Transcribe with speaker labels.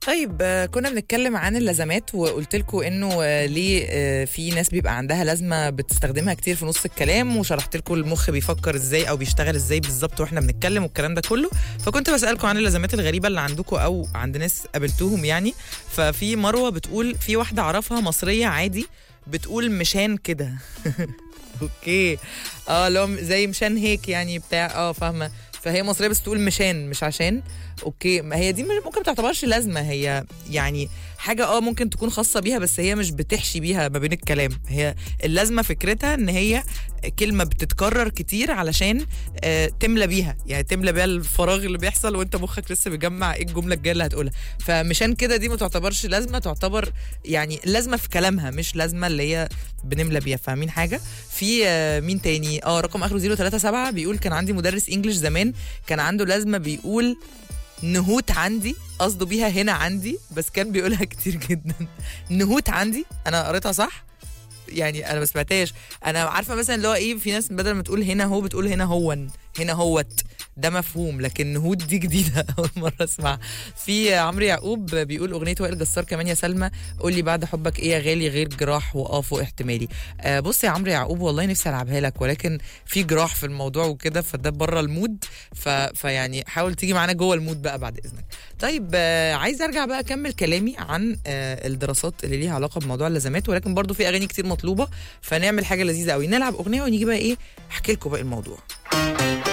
Speaker 1: طيب آه، كنا بنتكلم عن اللازمات وقلت لكم انه آه، ليه آه، في ناس بيبقى عندها لازمه بتستخدمها كتير في نص الكلام وشرحت لكم المخ بيفكر ازاي او بيشتغل ازاي بالظبط واحنا بنتكلم والكلام ده كله فكنت بسالكم عن اللازمات الغريبه اللي عندكم او عند ناس قابلتوهم يعني ففي مروه بتقول في واحده اعرفها مصريه عادي بتقول مشان كده اوكي اه لو زي مشان هيك يعني بتاع اه فاهمه فهي مصريه بس تقول مشان مش عشان اوكي ما هي دي مش- ممكن ما تعتبرش لازمه هي يعني حاجه اه ممكن تكون خاصه بيها بس هي مش بتحشي بيها ما بين الكلام هي اللازمه فكرتها ان هي كلمه بتتكرر كتير علشان آه تملى بيها يعني تملى بيها الفراغ اللي بيحصل وانت مخك لسه بيجمع ايه الجمله الجايه اللي هتقولها فمشان كده دي ما تعتبرش لازمه تعتبر يعني لازمه في كلامها مش لازمه اللي هي بنملى بيها فاهمين حاجه في آه مين تاني اه رقم اخره 037 بيقول كان عندي مدرس انجلش زمان كان عنده لازمه بيقول نهوت عندي قصده بيها هنا عندي بس كان بيقولها كتير جدا نهوت عندي انا قريتها صح يعني انا ما سمعتهاش انا عارفه مثلا اللي هو ايه في ناس بدل ما تقول هنا هو بتقول هنا هون هنا هوت ده مفهوم لكن نهوت دي جديده اول مره اسمع في عمرو يعقوب بيقول اغنيه وائل جسار كمان يا سلمى قول لي بعد حبك ايه يا غالي غير جراح واه فوق احتمالي آه بص يا عمرو يعقوب والله نفسي العبها لك ولكن في جراح في الموضوع وكده فده بره المود ف... فيعني حاول تيجي معانا جوه المود بقى بعد اذنك طيب آه عايز ارجع بقى اكمل كلامي عن آه الدراسات اللي ليها علاقه بموضوع اللازمات ولكن برضو في اغاني كتير مطلوبه فنعمل حاجه لذيذه قوي نلعب اغنيه ونيجي بقى ايه احكي لكم باقي الموضوع